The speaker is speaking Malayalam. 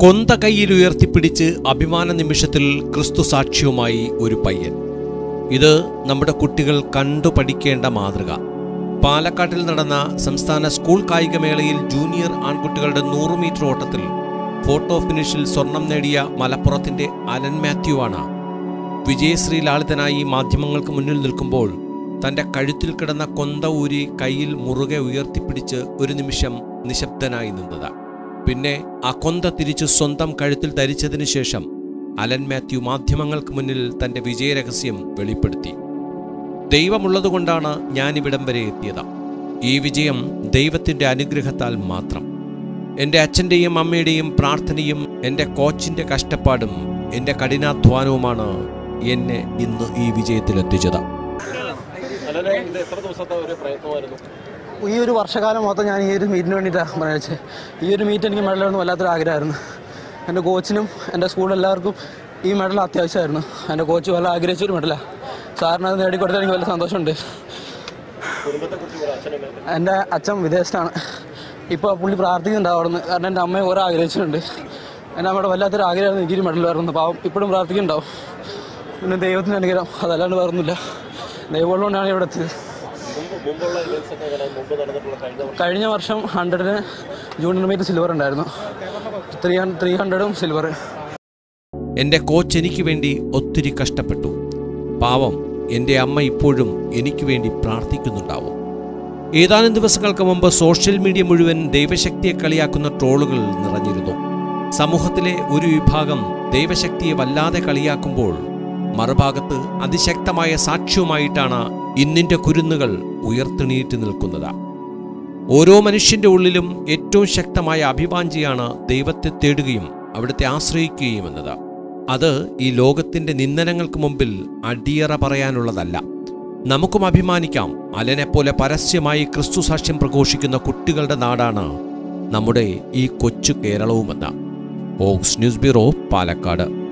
കൊന്ത കയ്യിൽ ഉയർത്തിപ്പിടിച്ച് അഭിമാന നിമിഷത്തിൽ ക്രിസ്തു സാക്ഷ്യവുമായി ഒരു പയ്യൻ ഇത് നമ്മുടെ കുട്ടികൾ കണ്ടു പഠിക്കേണ്ട മാതൃക പാലക്കാട്ടിൽ നടന്ന സംസ്ഥാന സ്കൂൾ കായികമേളയിൽ ജൂനിയർ ആൺകുട്ടികളുടെ നൂറ് മീറ്റർ ഓട്ടത്തിൽ ഫോട്ടോ ഫിനിഷിൽ സ്വർണം നേടിയ മലപ്പുറത്തിന്റെ അലൻ മാത്യു ആണ് വിജയശ്രീ ലാളിതനായി മാധ്യമങ്ങൾക്ക് മുന്നിൽ നിൽക്കുമ്പോൾ തന്റെ കഴുത്തിൽ കിടന്ന കൊന്ത ഊരി കയ്യിൽ മുറുകെ ഉയർത്തിപ്പിടിച്ച് ഒരു നിമിഷം നിശബ്ദനായി നിന്നത് പിന്നെ ആ കൊന്ത തിരിച്ച് സ്വന്തം കഴുത്തിൽ ധരിച്ചതിനു ശേഷം അലൻ മാത്യു മാധ്യമങ്ങൾക്ക് മുന്നിൽ തന്റെ വിജയരഹസ്യം വെളിപ്പെടുത്തി ദൈവമുള്ളതുകൊണ്ടാണ് ഞാൻ ഇവിടം വരെ എത്തിയത് ഈ വിജയം ദൈവത്തിന്റെ അനുഗ്രഹത്താൽ മാത്രം എൻ്റെ അച്ഛൻ്റെയും അമ്മയുടെയും പ്രാർത്ഥനയും എൻ്റെ കോച്ചിൻ്റെ കഷ്ടപ്പാടും എൻ്റെ കഠിനാധ്വാനവുമാണ് എന്നെ ഇന്ന് ഈ വിജയത്തിലെത്തിച്ചത് അലനെ ഇത് എത്ര ദിവസത്തെ ഒരു പ്രയത്നമായിരുന്നു ഈ ഒരു വർഷകാലം മൊത്തം ഞാൻ ഈ ഒരു മീറ്റിന് വേണ്ടിയിട്ടാണ് പറഞ്ഞത് ഈ ഒരു മീറ്റ് എനിക്ക് മെഡൽ വേണമെന്ന് വല്ലാത്തൊരു ആഗ്രഹമായിരുന്നു എൻ്റെ കോച്ചിനും എൻ്റെ സ്കൂളിലെല്ലാവർക്കും ഈ മെഡൽ അത്യാവശ്യമായിരുന്നു എൻ്റെ കോച്ച് വല്ല ആഗ്രഹിച്ചൊരു മെഡലാണ് സാറിന് അത് നേടിക്കൊടുത്താൽ എനിക്ക് വലിയ സന്തോഷമുണ്ട് കുടുംബത്തെക്കുറിച്ച് ഒരു അച്ഛനും എൻ്റെ അച്ഛൻ വിദേശത്താണ് ഇപ്പോൾ പുള്ളി പ്രാർത്ഥിക്കുന്നുണ്ട് അവിടെ നിന്ന് കാരണം എൻ്റെ അമ്മയെ ഓരോ ആഗ്രഹിച്ചിട്ടുണ്ട് എൻ്റെ അമ്മയുടെ വല്ലാത്തൊരു ആഗ്രഹമായിരുന്നു എനിക്കൊരു മെഡൽ വരുന്നത് പാവം ഇപ്പോഴും പ്രാർത്ഥിക്കുന്നുണ്ടാവും പിന്നെ ദൈവത്തിൻ്റെ അനുഗ്രഹം അതല്ലാണ്ട് വേറൊന്നുമില്ല ദൈവമുള്ളതുകൊണ്ടാണ് ഇവിടെ എത്തിയത് മുമ്പ് മുമ്പുള്ള ഇവൻസ് ഒക്കെ എങ്ങനെ മുമ്പ് നടന്നിട്ടുള്ള കഴിഞ്ഞ വർഷം കഴിഞ്ഞ വർഷം ഹൺഡ്രഡിന് ജൂനിയർ മീറ്റ് സിൽവർ ഉണ്ടായിരുന്നു ത്രീ ത്രീ ഹൺഡ്രഡും സിൽവർ എൻ്റെ കോച്ച് എനിക്ക് വേണ്ടി ഒത്തിരി കഷ്ടപ്പെട്ടു പാവം എൻ്റെ അമ്മ ഇപ്പോഴും എനിക്ക് വേണ്ടി പ്രാർത്ഥിക്കുന്നുണ്ടാവും ഏതാനും ദിവസങ്ങൾക്ക് മുമ്പ് സോഷ്യൽ മീഡിയ മുഴുവൻ ദൈവശക്തിയെ കളിയാക്കുന്ന ട്രോളുകൾ നിറഞ്ഞിരുന്നു സമൂഹത്തിലെ ഒരു വിഭാഗം ദൈവശക്തിയെ വല്ലാതെ കളിയാക്കുമ്പോൾ മറുഭാഗത്ത് അതിശക്തമായ സാക്ഷ്യവുമായിട്ടാണ് ഇന്നിൻ്റെ കുരുന്നുകൾ ഉയർത്തെണീറ്റ് നിൽക്കുന്നത് ഓരോ മനുഷ്യന്റെ ഉള്ളിലും ഏറ്റവും ശക്തമായ അഭിവാഞ്ചിയാണ് ദൈവത്തെ തേടുകയും അവിടുത്തെ ആശ്രയിക്കുകയും എന്നത് അത് ഈ ലോകത്തിന്റെ നിന്ദനങ്ങൾക്ക് മുമ്പിൽ അടിയറ പറയാനുള്ളതല്ല നമുക്കും അഭിമാനിക്കാം അലനെപ്പോലെ പരസ്യമായി ക്രിസ്തു സാക്ഷ്യം പ്രഘോഷിക്കുന്ന കുട്ടികളുടെ നാടാണ് നമ്മുടെ ഈ കൊച്ചു കേരളവുമെന്ന് ഓക്സ് ന്യൂസ് ബ്യൂറോ പാലക്കാട്